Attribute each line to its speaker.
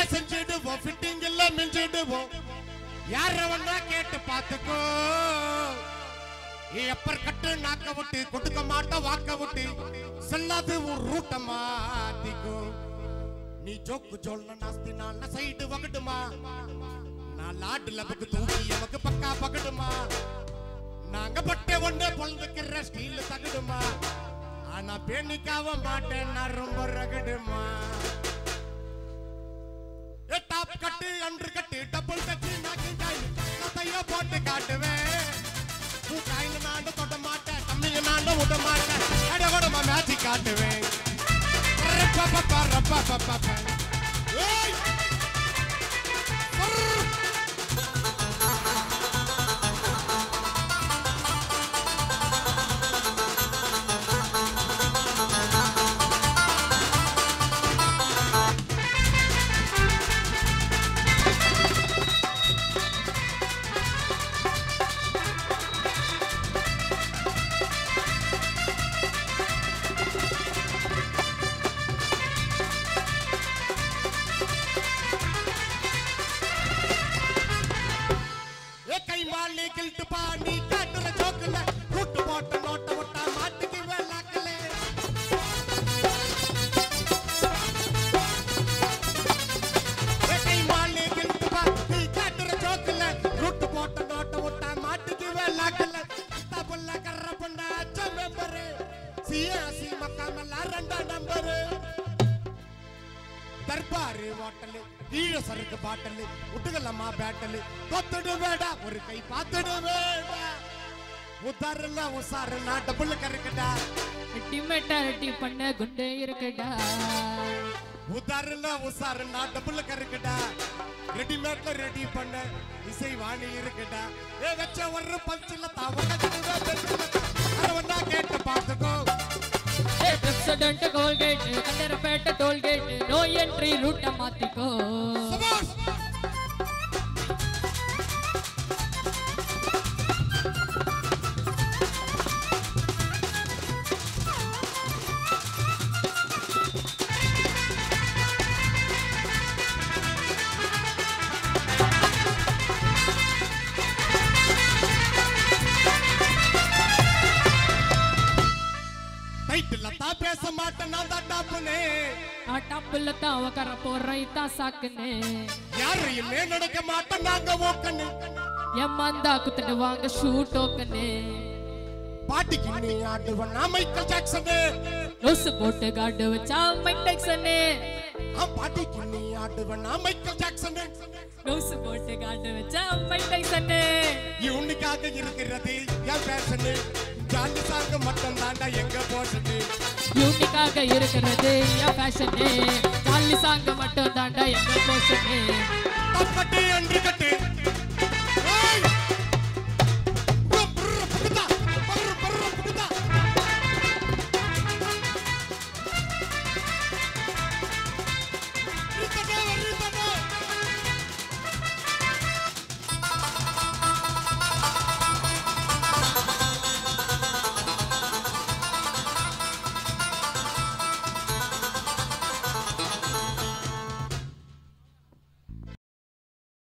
Speaker 1: செஞ்சிடுவோம் fitting இல்ல மிஞ்சிடுவோம் யார வேணா கேட்டு பார்த்துக்கோ எப்பர் கட்டு நாக்க விட்டு கொடுக்க மாட்டோம் வாக்க விட்டு செல்லாது ஒரு ரூட்ட மாத்திக்கோ நீ ஜோக்கு ஜோல்ன நாஸ்தி நான் சைடு வகடுமா நான் லாட்டுல பக்கு தூக்கி எமக்கு பக்கா பகடுமா நாங்க பட்டே ஒண்ணே பொழுதுக்கிற ஸ்டீல் தகடுமா ஆனா பேணிக்காவ மாட்டேன் நான் ரொம்ப ரகடுமா ஏ டாப் கட்டு அன்று கட்டு டபுள் கட்டு நாக்கு காய் கதைய போட்டு காட்டுவேன் பூ காய்னு நாண்டு தொட மாட்டேன் கம்மிங்க நாண்டு விட மாட்டேன் அட விடமா மேட்ச் காட்டுவேன் ரப்பப்பப்பா, ரப்பப்பப்பா. ஏய்! பர்ர். ஏ கை மாலி கில்ட்டு பா நீ காட்டுற ஜோக்குல கூட்டு போட்ட நோட்ட விட்டா மாட்டுக்கு வேலாக்கல ஏ கை மாலி கில்ட்டு பா நீ காட்டுற ஜோக்குல கூட்டு போட்ட நோட்ட விட்டா மாட்டுக்கு வேலாக்கல தபுல்ல கர்ற பண்டா அச்ச மெம்பர் சியாசி மக்காமல்ல ரெண்டா நம்பர் தர்பாரு ஹோட்டலு ஈழ சரக்கு பாட்டலு விட்டுக்கலாமா பேட்டலு கொத்துடு வேடா ஒரு கை பார்த்துடு வேடா உத்தாருல உசாருனா டபுள் கருக்குடா
Speaker 2: ரெட்டிமேட்டா ரெட்டி பண்ண குண்டே இருக்குடா
Speaker 1: உத்தாருல உசாருனா டபுள் கருக்குடா ரெடிமேட்ல ரெடி பண்ண இசை வாணி இருக்குடா ஏ வச்ச ஒரு பஞ்சில தாவக்கடுவே பெஞ்சில அரவண்டா கேட்டு பார்த்துக்கோ
Speaker 2: ஏ president Colgate Kandarapettai tollgate no entry ரூட்ட மாத்திக்கோ
Speaker 1: சபாஷ் டைட்டில் தான் பேச மாட்டேன் நான் தான் டாப்புனே
Speaker 2: ಆ ಟಪ್ಪಲ್ಲ ತಾವ ಕರ ಪೋರೈತ ಸಾಕನೆ
Speaker 1: யாரையுமே நடக்க மாட்டோம் நாங்க ஓக்கன்னு
Speaker 2: ಎಮ್ಮಂದ ಕುತ್ತಡುವಾಂಗ ಶೂಟ್ ಹೋಕನೆ
Speaker 1: பாட்டிக்கு நீ ஆடுவன் நான் மைக்கேல் ஜாக்சனு
Speaker 2: நொசு போட்டு காடு வச்சா மைக் டைக்சனே
Speaker 1: ஆ பாட்டிக்கு நீ ஆடுவன் நான் மைக்கேல் ஜாக்சனு
Speaker 2: நொசு போட்டு காடு வச்சா மைக் டைக்சனே
Speaker 1: யூனிக்காக இருக்கிறது என் பேஷனு ஜாலி சாங்க மட்டும் தாண்டா எங்க போட்டது
Speaker 2: யூனிக்காக இருக்கிறது என் ஃபேஷனே ஜாலி சாங் மட்டும் தாண்டா எங்க போஷனே
Speaker 1: தப்பட்டு என்று கட்டு